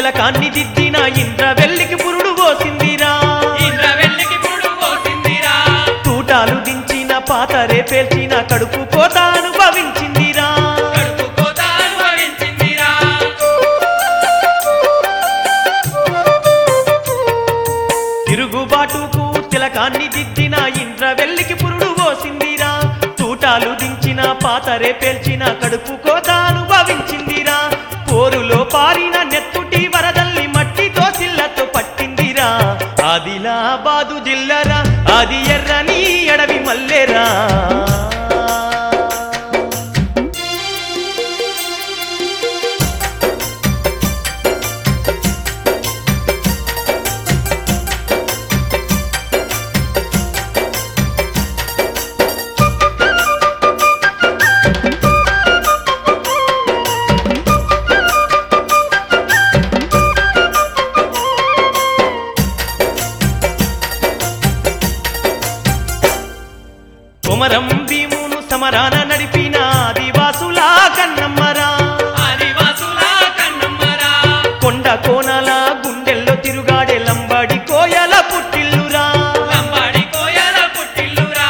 తిలకాన్ని దిద్దిన ఇంద్ర వెల్లికి పురుడు పోసిందిరా ఇంద్ర వెల్లికి పురుడు పోసిందిరా తూటాలు దించిన పాతరే పేల్చిన కడుపు కోత అనుభవించిందిరా కడుపు కోత అనుభవించిందిరా తిరుగుబాటుకు తిలకాన్ని దిద్దిన ఇంద్ర వెల్లికి పురుడు పోసిందిరా తూటాలు దించిన పాతరే పేల్చిన కడుపు కోత అనుభవించిందిరా పోరులో పారిన నెత్తుటి వరదల్లి మట్టితో సిల్లతో పట్టిందిరా ఆదిలాబాదు జిల్లరా అది ఎర్రని ఎడవి మల్లెరా కుమరం భీమును సమరాన నడిపిన ఆదివాసుల కన్నమ్మరా ఆదివాసుల కన్నమ్మరా కొండ కోనల గుండెల్లో తిరుగాడే లంబాడి కోయల పుట్టిల్లురా లంబాడి కోయల పుట్టిల్లురా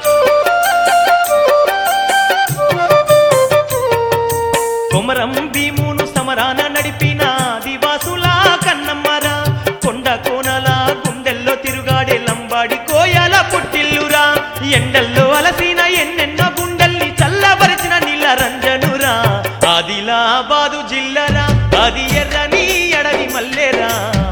కొమరం భీమును సమరాన నడిపిన ఆదివాసుల కన్నమ్మరా కొండ కోనల గుండెల్లో తిరుగాడే లంబాడి కోయల పుట్టిల్లురా ఎండల్లో అలసిన ఎన్నెన్నో గుండెల్ని చల్లబరిచిన నీల రంజనురా ఆదిలాబాదు జిల్లరా అది ఎర్రని అడవి మల్లెరా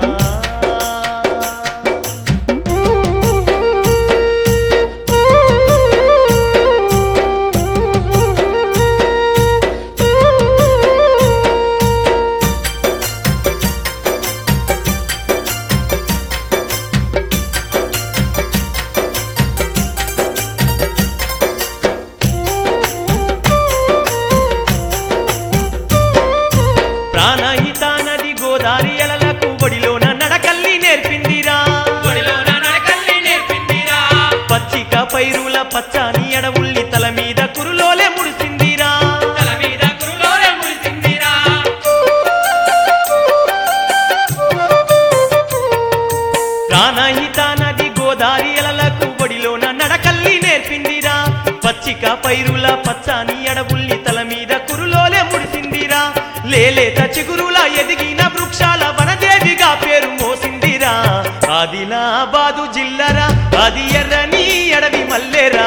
ప్రాణహిత నది గోదారి ఎలలకు ఒడిలోన నడకల్లి నేర్పిందిరా ఒడిలోన నడకల్ని నేర్పిందిరా పచ్చిక పైరుల పచ్చని అడవుల్ని తల మీద కురులోలే ముడిసిందిరా తల మీద కురులోనే మురిసిందిరా ప్రాణహిత నది గోదారి ఎలలకు ఒడిలోన నడకల్లి నేర్పిందిరా పచ్చిక పైరుల పచ్చని అడవుల్ని తల మీద కురులోలే ముడిసిందిరా లేలేత చిగురుల ఎదిగిన వృక్షాల వనదేవిగా పేరు మోసిందిరా ఆదిలాబాదు జిల్లరా అది ఎర్రని అడవి మల్లెరా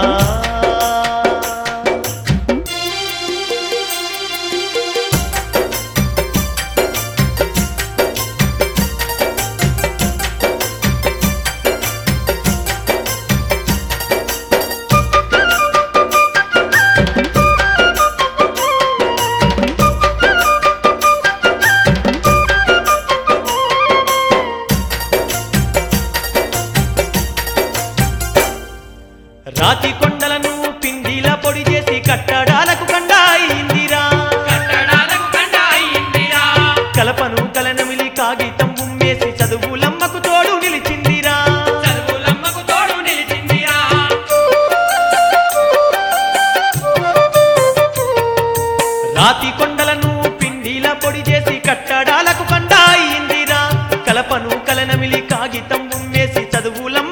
రాతి కొండలను పిండిల పొడి చేసి కట్టడాలకు కండ అయిందిరా కట్టడాలకు కండ అయిందిరా కలపను కలనమిలి కాగితం ఉమ్మేసి చదువులమ్మకు తోడు నిలిచిందిరా చదువులమ్మకు తోడు నిలిచిందిరా రాతి కొండలను పిండిల పొడి చేసి కట్టడాలకు కండ అయిందిరా కలపను కలనమిలి కాగితం ఉమ్మేసి చదువులమ్మ